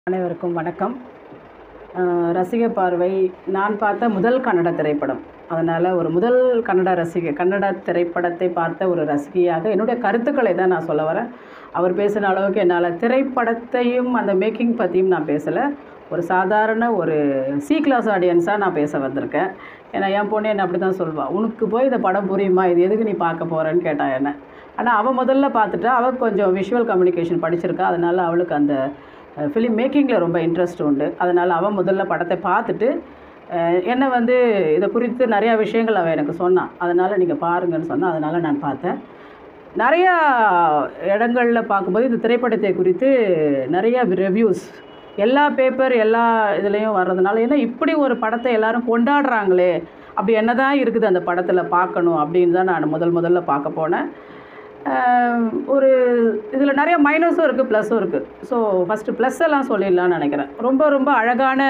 அனைவருக்கும் வணக்கம் அஹ் ரசிக பார்வை நான் பார்த்த முதல் கன்னட திரைப்படம் அதனால் ஒரு முதல் கன்னட ரசிக கன்னட திரைப்படத்தை பார்த்த ஒரு ரசிகையாக என்னுடைய கருத்துக்களை தான் நான் சொல்ல வரேன் அவர் பேசின அளவுக்கு என்னால் திரைப்படத்தையும் அந்த மேக்கிங் பற்றியும் நான் பேசலை ஒரு சாதாரண ஒரு சி கிளாஸ் ஆடியன்ஸாக நான் பேச வந்திருக்கேன் ஏன்னா என் பொண்ணு என்ன அப்படி தான் சொல்வாள் உனக்கு போய் இந்த படம் புரியுமா இது எதுக்கு நீ பார்க்க போகிறேன்னு கேட்டா என்ன ஆனால் அவள் முதல்ல பார்த்துட்டா அவள் கொஞ்சம் விஷுவல் கம்யூனிகேஷன் படிச்சிருக்கா அதனால் அவளுக்கு அந்த ஃபிலிம் மேக்கிங்கில் ரொம்ப இன்ட்ரெஸ்ட் உண்டு அதனால் அவன் முதல்ல படத்தை பார்த்துட்டு அஹ், என்னை வந்து இதை குறித்து நிறையா விஷயங்கள் அவள் எனக்கு சொன்னான் அதனால் நீங்கள் பாருங்கன்னு சொன்னான் அதனால் நான் பார்த்தேன் நிறையா இடங்களில் பார்க்கும்போது இந்த திரைப்படத்தை குறித்து நிறைய ரிவ்யூஸ் எல்லா பேப்பர் எல்லா இதுலேயும் வர்றதுனால ஏன்னா இப்படி ஒரு படத்தை எல்லாரும் கொண்டாடுறாங்களே அப்படி என்ன தான் இருக்குது அந்த படத்தில் பார்க்கணும் அப்படின்னு தான் நான் முதல் முதல்ல பார்க்க போனேன் ஆஹ் ஒரு இதில் நிறைய மைனஸும் இருக்குது ப்ளஸ்ஸும் இருக்குது ஸோ ஃபஸ்ட்டு ப்ளஸ் எல்லாம் சொல்லிடலாம்னு நினைக்கிறேன் ரொம்ப ரொம்ப அழகான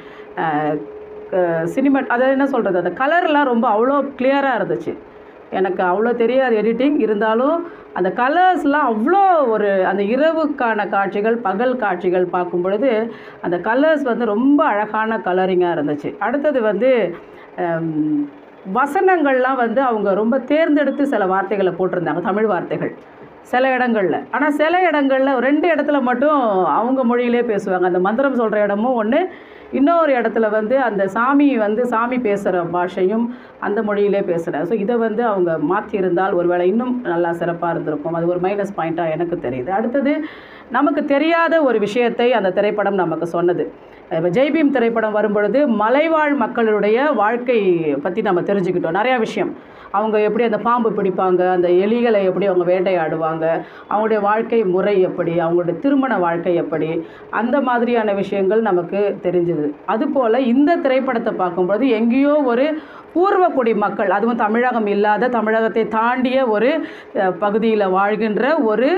சினிமா அதை என்ன சொல்கிறது அந்த கலர்லாம் ரொம்ப அவ்வளோ கிளியராக இருந்துச்சு எனக்கு அவ்வளோ தெரியாது எடிட்டிங் இருந்தாலும் அந்த கலர்ஸ்லாம் அவ்வளோ ஒரு அந்த இரவுக்கான காட்சிகள் பகல் காட்சிகள் பார்க்கும் பொழுது அந்த கலர்ஸ் வந்து ரொம்ப அழகான கலரிங்காக இருந்துச்சு அடுத்தது வந்து ஹம், வசனங்கள்லாம் வந்து அவங்க ரொம்ப தேர்ந்தெடுத்து சில வார்த்தைகளை போட்டிருந்தாங்க தமிழ் வார்த்தைகள் சில இடங்களில் ஆனால் சில இடங்களில் ரெண்டு இடத்துல மட்டும் அவங்க மொழியிலே பேசுவாங்க அந்த மந்திரம் சொல்கிற இடமும் ஒன்று இன்னொரு இடத்துல வந்து அந்த சாமி வந்து சாமி பேசுகிற பாஷையும் அந்த மொழியிலே பேசுகிறேன் ஸோ இதை வந்து அவங்க மாற்றியிருந்தால் ஒருவேளை இன்னும் நல்லா சிறப்பாக இருந்திருக்கும் அது ஒரு மைனஸ் பாயிண்ட்டாக எனக்கு தெரியுது அடுத்தது நமக்கு தெரியாத ஒரு விஷயத்தை அந்த திரைப்படம் நமக்கு சொன்னது இப்போ ஜெய்பீம் திரைப்படம் வரும்பொழுது மலைவாழ் மக்களுடைய வாழ்க்கை பற்றி நம்ம தெரிஞ்சுக்கிட்டோம் நிறையா விஷயம் அவங்க எப்படி அந்த பாம்பு பிடிப்பாங்க அந்த எலிகளை எப்படி அவங்க வேட்டையாடுவாங்க அவங்களுடைய வாழ்க்கை முறை எப்படி அவங்களுடைய திருமண வாழ்க்கை எப்படி அந்த மாதிரியான விஷயங்கள் நமக்கு தெரிஞ்சுது அதுபோல் இந்த திரைப்படத்தை பார்க்கும்போது எங்கேயோ ஒரு பூர்வக்குடி மக்கள் அதுவும் தமிழகம் இல்லாத தமிழகத்தை தாண்டிய ஒரு பகுதியில் வாழ்கின்ற ஒரு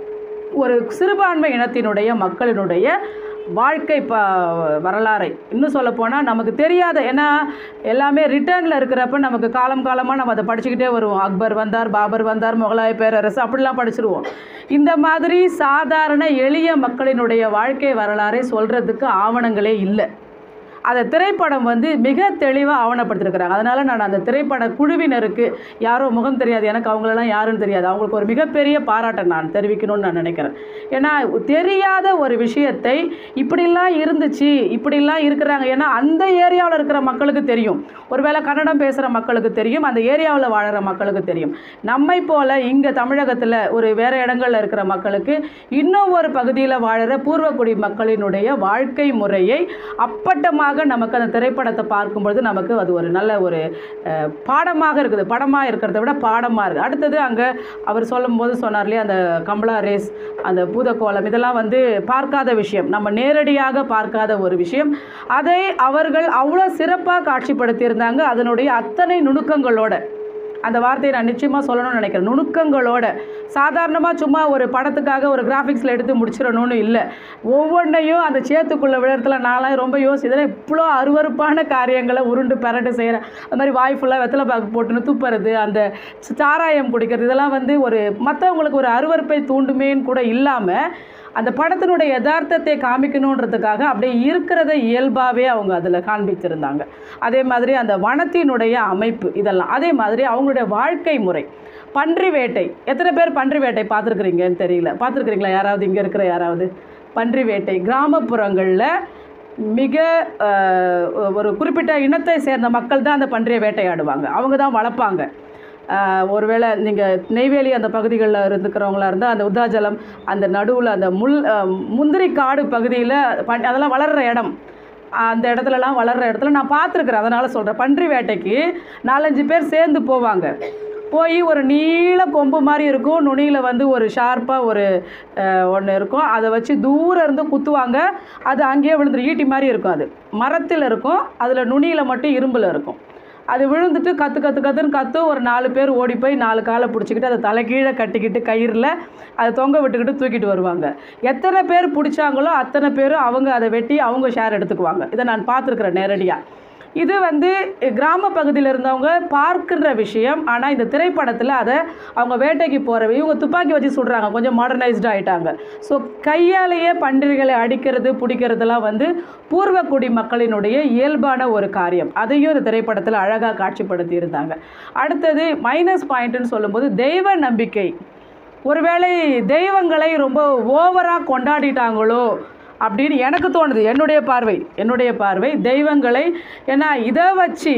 ஒரு சிறுபான்மை இனத்தினுடைய மக்களினுடைய வாழ்க்கை ப வரலாறை இன்னும் சொல்லப்போனால் நமக்கு தெரியாத ஏன்னா எல்லாமே ரிட்டர்னில் இருக்கிறப்ப நமக்கு காலம் காலமாக நம்ம அதை படிச்சுக்கிட்டே வருவோம் அக்பர் வந்தார் பாபர் வந்தார் முகலாய பேரரசு அப்படிலாம் படிச்சிருவோம் இந்த மாதிரி சாதாரண எளிய மக்களினுடைய வாழ்க்கை வரலாறை சொல்கிறதுக்கு ஆவணங்களே இல்லை அதை திரைப்படம் வந்து மிக தெளிவாக ஆவணப்படுத்திருக்கிறாங்க அதனால் நான் அந்த திரைப்பட குழுவினருக்கு யாரோ முகம் தெரியாது எனக்கு அவங்களெல்லாம் யாருன்னு தெரியாது அவங்களுக்கு ஒரு மிகப்பெரிய பாராட்டை நான் தெரிவிக்கணும்னு நான் நினைக்கிறேன் ஏன்னா தெரியாத ஒரு விஷயத்தை இப்படிலாம் இருந்துச்சு இப்படிலாம் இருக்கிறாங்க ஏன்னா அந்த ஏரியாவில் இருக்கிற மக்களுக்கு தெரியும் ஒருவேளை கன்னடம் பேசுகிற மக்களுக்கு தெரியும் அந்த ஏரியாவில் வாழுற மக்களுக்கு தெரியும் நம்மை போல் இங்கே தமிழகத்தில் ஒரு வேறு இடங்களில் இருக்கிற மக்களுக்கு இன்னும் ஒரு பகுதியில் வாழுற பூர்வக்குடி மக்களினுடைய வாழ்க்கை முறையை அப்பட்டமாக நமக்கு அந்த திரைப்படத்தை பார்க்கும்பொழுது நமக்கு அது ஒரு நல்ல ஒரு அஹ், பாடமாக இருக்குது படமாக இருக்கிறத விட பாடமாக இருக்குது அடுத்தது அங்கே அவர் சொல்லும்போது சொன்னார் இல்லையா அந்த கமலா ரேஸ் அந்த பூதக்கோலம் இதெல்லாம் வந்து பார்க்காத விஷயம் நம்ம நேரடியாக பார்க்காத ஒரு விஷயம் அதை அவர்கள் அவ்வளோ சிறப்பாக காட்சிப்படுத்தியிருந்தாங்க அதனுடைய அத்தனை நுணுக்கங்களோட அந்த வார்த்தையை நான் நிச்சயமாக சொல்லணும்னு நினைக்கிறேன் நுணுக்கங்களோட சாதாரணமாக சும்மா ஒரு படத்துக்காக ஒரு கிராஃபிக்ஸில் எடுத்து முடிச்சிடணும்னு இல்லை ஒவ்வொன்றையும் அந்த சேத்துக்குள்ளே விழுறதுல நான்லாம் ரொம்ப யோசி இதெல்லாம் இவ்வளோ அருவருப்பான காரியங்களை உருண்டு பரண்டு செய்கிறேன் அது மாதிரி வாய் ஃபுல்லாக வெத்தலை பாக்கு போட்டுன்னு துப்புறது அந்த சாராயம் குடிக்கிறது இதெல்லாம் வந்து ஒரு மற்றவங்களுக்கு ஒரு அருவருப்பை தூண்டுமேன்னு கூட இல்லாமல் அந்த படத்தினுடைய யதார்த்தத்தை காமிக்கணுன்றதுக்காக அப்படியே இருக்கிறத இயல்பாகவே அவங்க அதில் காண்பிச்சிருந்தாங்க அதே மாதிரி அந்த வனத்தினுடைய அமைப்பு இதெல்லாம் அதே மாதிரி அவங்களுடைய வாழ்க்கை முறை பன்றி வேட்டை எத்தனை பேர் பன்றி வேட்டை பார்த்துருக்குறீங்கன்னு தெரியல பார்த்துருக்குறீங்களா யாராவது இங்கே இருக்கிற யாராவது பன்றி வேட்டை கிராமப்புறங்களில் மிக அஹ், ஒரு குறிப்பிட்ட இனத்தை சேர்ந்த மக்கள் தான் அந்த பன்றியை வேட்டையாடுவாங்க அவங்க தான் வளர்ப்பாங்க ஆஹ் ஒருவேளை நீங்கள் நெய்வேலி அந்த பகுதிகளில் இருந்துக்கிறவங்களா இருந்தால் அந்த உத்தாஜலம் அந்த நடுவில் அந்த முள் ஆஹ் முந்திரி காடு பகுதியில் பண் அதெல்லாம் வளர்கிற இடம் அந்த இடத்துலலாம் வளர்கிற இடத்துல நான் பார்த்துருக்குறேன் அதனால் சொல்கிறேன் பன்றி வேட்டைக்கு நாலஞ்சு பேர் சேர்ந்து போவாங்க போய் ஒரு நீள கொம்பு மாதிரி இருக்கும் நுனியில் வந்து ஒரு ஷார்ப்பாக ஒரு ஒன்று இருக்கும் அதை வச்சு தூரம் இருந்து குத்துவாங்க அது அங்கேயே விழுந்துரும் ஈட்டி மாதிரி இருக்கும் அது மரத்தில் இருக்கும் அதில் நுனியில் மட்டும் இரும்பில் இருக்கும் அது விழுந்துட்டு கற்று கற்று கற்றுன்னு கத்து ஒரு நாலு பேர் ஓடி போய் நாலு காலை பிடிச்சிக்கிட்டு அதை தலைகீழே கட்டிக்கிட்டு கயிறில் அதை தொங்க விட்டுக்கிட்டு தூக்கிட்டு வருவாங்க எத்தனை பேர் பிடிச்சாங்களோ அத்தனை பேரும் அவங்க அதை வெட்டி அவங்க ஷேர் எடுத்துக்குவாங்க இதை நான் பார்த்துருக்குறேன் நேரடியாக இது வந்து கிராம பகுதியில் இருந்தவங்க பார்க்கின்ற விஷயம் ஆனால் இந்த திரைப்படத்தில் அதை அவங்க வேட்டைக்கு போகிற இவங்க துப்பாக்கி வச்சு சுடுறாங்க கொஞ்சம் மாடர்னைஸ்டு ஆயிட்டாங்க ஸோ கையாலேயே பன்றிகளை அடிக்கிறது பிடிக்கிறதுலாம் வந்து பூர்வக்குடி மக்களினுடைய இயல்பான ஒரு காரியம் அதையும் இந்த திரைப்படத்தில் அழகாக காட்சிப்படுத்தி இருந்தாங்க அடுத்தது மைனஸ் பாயிண்ட்டுன்னு சொல்லும்போது தெய்வ நம்பிக்கை ஒருவேளை தெய்வங்களை ரொம்ப ஓவராக கொண்டாடிட்டாங்களோ அப்படின்னு எனக்கு தோணுது என்னுடைய பார்வை என்னுடைய பார்வை தெய்வங்களை ஏன்னா இதை வச்சு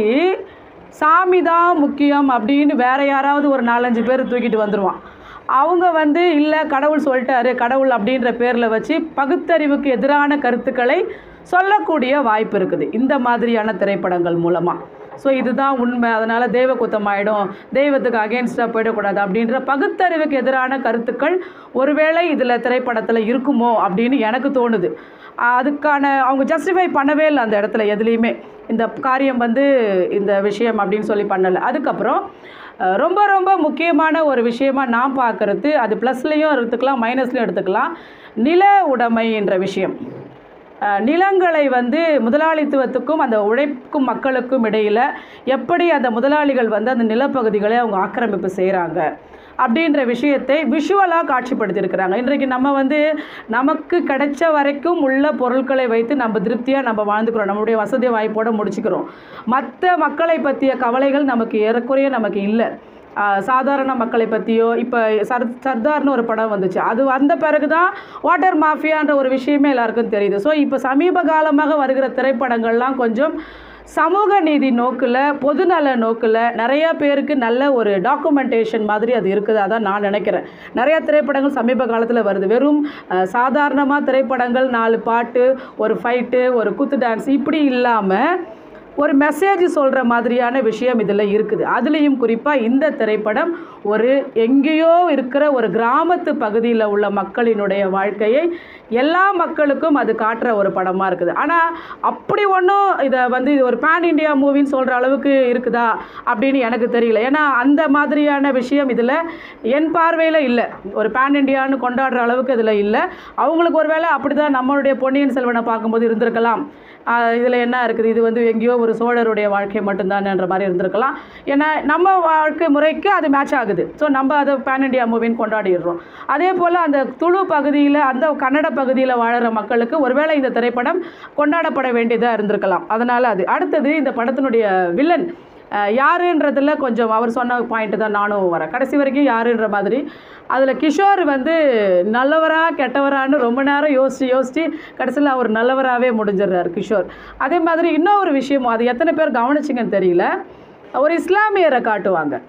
சாமி தான் முக்கியம் அப்படின்னு வேற யாராவது ஒரு நாலஞ்சு பேர் தூக்கிட்டு வந்துடுவான் அவங்க வந்து இல்லை கடவுள் சொல்லிட்டாரு கடவுள் அப்படின்ற பேரில் வச்சு பகுத்தறிவுக்கு எதிரான கருத்துக்களை சொல்லக்கூடிய வாய்ப்பு இருக்குது இந்த மாதிரியான திரைப்படங்கள் மூலமாக ஸோ இதுதான் உண்மை அதனால் தெய்வ குத்தம் ஆகிடும் தெய்வத்துக்கு அகேன்ஸ்டாக போயிடக்கூடாது அப்படின்ற பகுத்தறிவுக்கு எதிரான கருத்துக்கள் ஒருவேளை இதில் திரைப்படத்தில் இருக்குமோ அப்படின்னு எனக்கு தோணுது அதுக்கான அவங்க ஜஸ்டிஃபை பண்ணவே இல்லை அந்த இடத்துல எதுலேயுமே இந்த காரியம் வந்து இந்த விஷயம் அப்படின்னு சொல்லி பண்ணலை அதுக்கப்புறம் அஹ், ரொம்ப ரொம்ப முக்கியமான ஒரு விஷயமா நான் பார்க்குறது அது ப்ளஸ்லேயும் எடுத்துக்கலாம் மைனஸ்லையும் எடுத்துக்கலாம் நில உடைமை என்ற விஷயம் அஹ், நிலங்களை வந்து முதலாளித்துவத்துக்கும் அந்த உழைக்கும் மக்களுக்கும் இடையில் எப்படி அந்த முதலாளிகள் வந்து அந்த நிலப்பகுதிகளை அவங்க ஆக்கிரமிப்பு செய்கிறாங்க அப்படின்ற விஷயத்தை விஷுவலாக காட்சிப்படுத்தியிருக்கிறாங்க இன்றைக்கு நம்ம வந்து நமக்கு கிடைச்ச வரைக்கும் உள்ள பொருட்களை வைத்து நம்ம திருப்தியாக நம்ம வாழ்ந்துக்கிறோம் நம்மளுடைய வசதி வாய்ப்போட முடிச்சுக்கிறோம் மற்ற மக்களை பற்றிய கவலைகள் நமக்கு ஏறக்குறைய நமக்கு இல்லை ஆஹ் சாதாரண மக்களை பற்றியோ இப்போ சர் சர்தார்னு ஒரு படம் வந்துச்சு அது வந்த பிறகு தான் வாட்டர் மாஃபியான்ற ஒரு விஷயமே எல்லாருக்கும் தெரியுது ஸோ இப்போ சமீப காலமாக வருகிற திரைப்படங்கள்லாம் கொஞ்சம் சமூக நீதி நோக்கில் பொதுநல நோக்கில் நிறைய பேருக்கு நல்ல ஒரு டாக்குமெண்டேஷன் மாதிரி அது இருக்குது அதான் நான் நினைக்கிறேன் நிறைய திரைப்படங்கள் சமீப காலத்தில் வருது வெறும் சாதாரணமாக திரைப்படங்கள் நாலு பாட்டு ஒரு ஃபைட்டு ஒரு குத்து டான்ஸ் இப்படி இல்லாமல் ஒரு மெசேஜ் சொல்கிற மாதிரியான விஷயம் இதில் இருக்குது அதுலேயும் குறிப்பாக இந்த திரைப்படம் ஒரு எங்கேயோ இருக்கிற ஒரு கிராமத்து பகுதியில் உள்ள மக்களினுடைய வாழ்க்கையை எல்லா மக்களுக்கும் அது காட்டுற ஒரு படமாக இருக்குது ஆனால் அப்படி ஒன்றும் இதை வந்து இது ஒரு பேன் இண்டியா மூவின்னு சொல்கிற அளவுக்கு இருக்குதா அப்படின்னு எனக்கு தெரியல ஏன்னா அந்த மாதிரியான விஷயம் இதில் என் பார்வையில் இல்லை ஒரு பேன் இண்டியான்னு கொண்டாடுற அளவுக்கு இதில் இல்லை அவங்களுக்கு ஒருவேளை அப்படி தான் நம்மளுடைய பொன்னியின் செல்வனை பார்க்கும்போது இருந்திருக்கலாம் இதில் என்ன இருக்குது இது வந்து எங்கேயோ ஒரு சோழருடைய வாழ்க்கை மட்டும்தான்ன்ற மாதிரி இருந்திருக்கலாம் ஏன்னா நம்ம வாழ்க்கை முறைக்கு அது மேட்ச் ஆகுது ஸோ நம்ம அதை பேன் இண்டியா மூவின்னு கொண்டாடிடுறோம் அதே போல் அந்த துளு பகுதியில் அந்த கன்னட பகுதியில் வாழுற மக்களுக்கு ஒருவேளை இந்த திரைப்படம் கொண்டாடப்பட வேண்டியதாக இருந்திருக்கலாம் அதனால் அது அடுத்தது இந்த படத்தினுடைய வில்லன் அஹ், யாருன்றதுல கொஞ்சம் அவர் சொன்ன பாயிண்ட்டு தான் நானும் வரேன் கடைசி வரைக்கும் யாருன்ற மாதிரி அதில் கிஷோர் வந்து நல்லவரா கெட்டவரான்னு ரொம்ப நேரம் யோசித்து யோசித்து கடைசியில் அவர் நல்லவராகவே முடிஞ்சிடுறாரு கிஷோர் அதே மாதிரி இன்னொரு விஷயமும் அது எத்தனை பேர் கவனிச்சிங்கன்னு தெரியல ஒரு இஸ்லாமியரை காட்டுவாங்க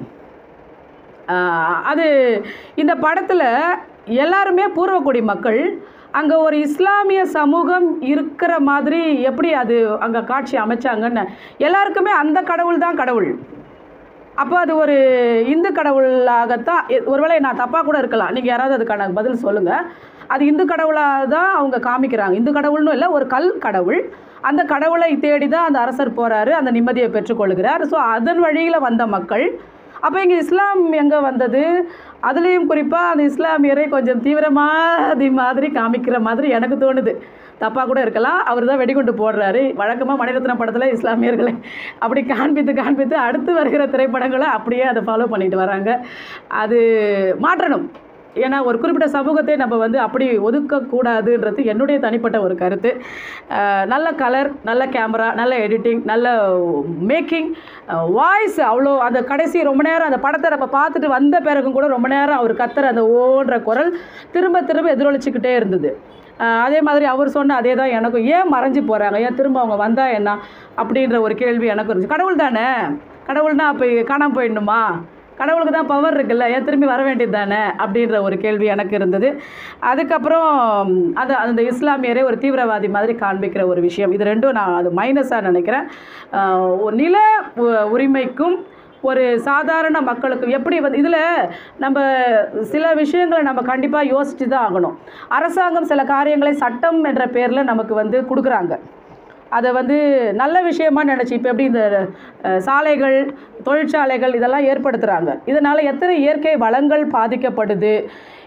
ஆஹ் அது இந்த படத்தில் எல்லாருமே பூர்வக்குடி மக்கள் அங்கே ஒரு இஸ்லாமிய சமூகம் இருக்கிற மாதிரி எப்படி அது அங்கே காட்சி அமைச்சாங்கன்னு எல்லாருக்குமே அந்த கடவுள் தான் கடவுள் அப்போ அது ஒரு இந்து கடவுளாகத்தான் எ- ஒருவேளை நான் தப்பாக கூட இருக்கலாம் நீங்கள் யாராவது அதுக்கான பதில் சொல்லுங்கள் அது இந்து கடவுளாக தான் அவங்க காமிக்கிறாங்க இந்து கடவுள்னு இல்லை ஒரு கல் கடவுள் அந்த கடவுளை தேடி தான் அந்த அரசர் போகிறாரு அந்த நிம்மதியை பெற்றுக்கொள்கிறார் ஸோ அதன் வழியில் வந்த மக்கள் அப்போ இங்கே இஸ்லாம் எங்கே வந்தது அதுலேயும் குறிப்பாக அந்த இஸ்லாமியரை கொஞ்சம் தீவிரவாதி மாதிரி காமிக்கிற மாதிரி எனக்கு தோணுது தப்பாக கூட இருக்கலாம் அவர் தான் வெடிகுண்டு போடுறாரு வழக்கமாக மணிரத்னம் படத்தில் இஸ்லாமியர்களை அப்படி காண்பித்து காண்பித்து அடுத்து வருகிற திரைப்படங்களை அப்படியே அதை ஃபாலோ பண்ணிட்டு வராங்க அது மாற்றணும் ஏன்னா ஒரு குறிப்பிட்ட சமூகத்தை நம்ம வந்து அப்படி ஒதுக்கக்கூடாதுன்றது என்னுடைய தனிப்பட்ட ஒரு கருத்து அஹ் நல்ல கலர் நல்ல கேமரா நல்ல எடிட்டிங் நல்ல மேக்கிங் வாய்ஸ் அவ்வளோ அந்த கடைசி ரொம்ப நேரம் அந்த படத்தை நம்ம பார்த்துட்டு வந்த பிறகும் கூட ரொம்ப நேரம் அவர் கத்துற அந்த ஓன்ற குரல் திரும்ப திரும்ப எதிரொலிச்சுக்கிட்டே இருந்தது அஹ் அதே மாதிரி அவர் சொன்ன அதே தான் எனக்கும் ஏன் மறைஞ்சு போகிறாங்க ஏன் திரும்ப அவங்க வந்தால் என்ன அப்படின்ற ஒரு கேள்வி எனக்கும் இருந்துச்சு கடவுள் தானே கடவுள்னா அப்போ காணாமல் போயிடணுமா கடவுளுக்கு தான் பவர் இருக்குல்ல ஏன் திரும்பி வர வேண்டியது தானே அப்படின்ற ஒரு கேள்வி எனக்கு இருந்தது அதுக்கப்புறம் அது அந்த இஸ்லாமியரை ஒரு தீவிரவாதி மாதிரி காண்பிக்கிற ஒரு விஷயம் இது ரெண்டும் நான் அது மைனஸாக நினைக்கிறேன் ஆஹ் ஒரு நில உ- உரிமைக்கும் ஒரு சாதாரண மக்களுக்கு எப்படி வந்து இதில் நம்ம சில விஷயங்களை நம்ம கண்டிப்பாக யோசித்து தான் ஆகணும் அரசாங்கம் சில காரியங்களை சட்டம் என்ற பேரில் நமக்கு வந்து கொடுக்குறாங்க அதை வந்து நல்ல விஷயமா நினச்சி இப்போ எப்படி இந்த அஹ், சாலைகள் தொழிற்சாலைகள் இதெல்லாம் ஏற்படுத்துகிறாங்க இதனால் எத்தனை இயற்கை வளங்கள் பாதிக்கப்படுது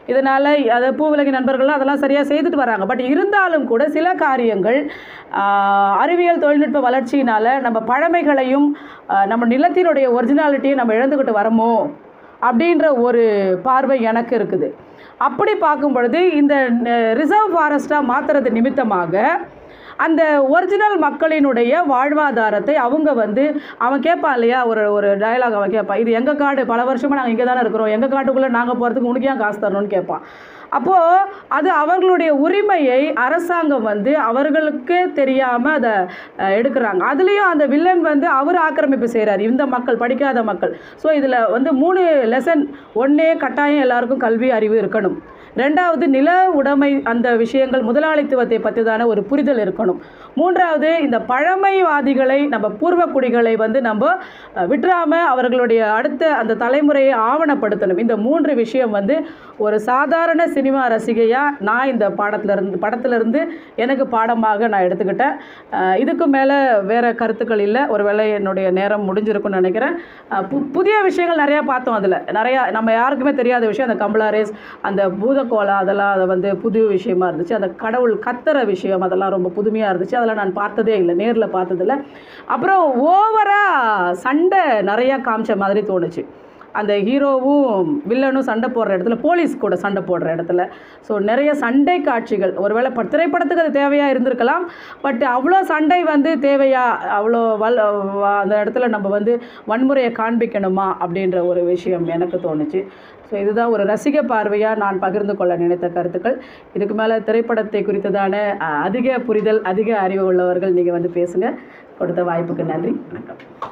இதனால் அதை பூவிலகி நண்பர்கள்லாம் அதெல்லாம் சரியாக செய்துட்டு வராங்க பட் இருந்தாலும் கூட சில காரியங்கள் ஆஹ், அறிவியல் தொழில்நுட்ப வளர்ச்சியினால் நம்ம பழமைகளையும் ஆஹ், நம்ம நிலத்தினுடைய ஒரிஜினாலிட்டியும் நம்ம இழந்துக்கிட்டு வரமோ அப்படின்ற ஒரு பார்வை எனக்கு இருக்குது அப்படி பார்க்கும் பொழுது இந்த ரிசர்வ் ஃபாரஸ்ட்டாக மாற்றுறது நிமித்தமாக அந்த ஒரிஜினல் மக்களினுடைய வாழ்வாதாரத்தை அவங்க வந்து அவன் கேட்பான் இல்லையா ஒரு ஒரு டயலாக் அவன் கேட்பான் இது எங்கள் காடு பல வருஷமாக நாங்கள் இங்கே தானே இருக்கிறோம் எங்கள் காட்டுக்குள்ளே நாங்கள் போகிறதுக்கு உனக்கு ஏன் காசு தரணும்னு கேட்பான் அப்போது அது அவர்களுடைய உரிமையை அரசாங்கம் வந்து அவர்களுக்கு தெரியாமல் அதை அஹ், எடுக்கிறாங்க அதுலேயும் அந்த வில்லன் வந்து அவர் ஆக்கிரமிப்பு செய்கிறார் இந்த மக்கள் படிக்காத மக்கள் ஸோ இதில் வந்து மூணு லெசன் ஒன்றே கட்டாயம் எல்லாருக்கும் கல்வி அறிவு இருக்கணும் ரெண்டாவது நில உடைமை அந்த விஷயங்கள் முதலாளித்துவத்தை பற்றிதான ஒரு புரிதல் இருக்கணும் மூன்றாவது இந்த பழமைவாதிகளை நம்ம பூர்வக்குடிகளை வந்து நம்ம அஹ், விட்டுறாம அவர்களுடைய அடுத்த அந்த தலைமுறையை ஆவணப்படுத்தணும் இந்த மூன்று விஷயம் வந்து ஒரு சாதாரண சினிமா ரசிகையாக நான் இந்த பாடத்திலிருந்து படத்திலிருந்து எனக்கு பாடமாக நான் எடுத்துக்கிட்டேன் அஹ், இதுக்கு மேலே வேறு கருத்துக்கள் இல்லை ஒருவேளை என்னுடைய நேரம் முடிஞ்சிருக்கும்னு நினைக்கிறேன் அஹ், பு புதிய விஷயங்கள் நிறையா பார்த்தோம் அதில் நிறையா நம்ம யாருக்குமே தெரியாத விஷயம் அந்த கமலா ரேஸ் அந்த பூதக்கோலா அதெல்லாம் அதை வந்து புது விஷயமா இருந்துச்சு அந்த கடவுள் கத்துற விஷயம் அதெல்லாம் ரொம்ப புதுமையாக இருந்துச்சு அதெல்லாம் நான் பார்த்ததே இல்லை நேரில் பார்த்ததில்ல அப்புறம் ஓவராக சண்டை நிறையா காமிச்ச மாதிரி தோணுச்சு அந்த ஹீரோவும் வில்லனும் சண்டை போடுற இடத்துல போலீஸ் கூட சண்டை போடுற இடத்துல ஸோ நிறைய சண்டை காட்சிகள் ஒருவேளை ப திரைப்படத்துக்கு அது தேவையாக இருந்திருக்கலாம் பட் அவ்வளோ சண்டை வந்து தேவையா அவ்வளோ வல் வ- அந்த இடத்துல நம்ம வந்து வன்முறையை காண்பிக்கணுமா அப்படின்ற ஒரு விஷயம் எனக்கு தோணுச்சு ஸோ இதுதான் ஒரு ரசிக பார்வையாக நான் பகிர்ந்து கொள்ள நினைத்த கருத்துக்கள் இதுக்கு மேலே திரைப்படத்தை குறித்ததான அஹ், அதிக புரிதல் அதிக அறிவு உள்ளவர்கள் நீங்கள் வந்து பேசுங்க கொடுத்த வாய்ப்புக்கு நன்றி வணக்கம்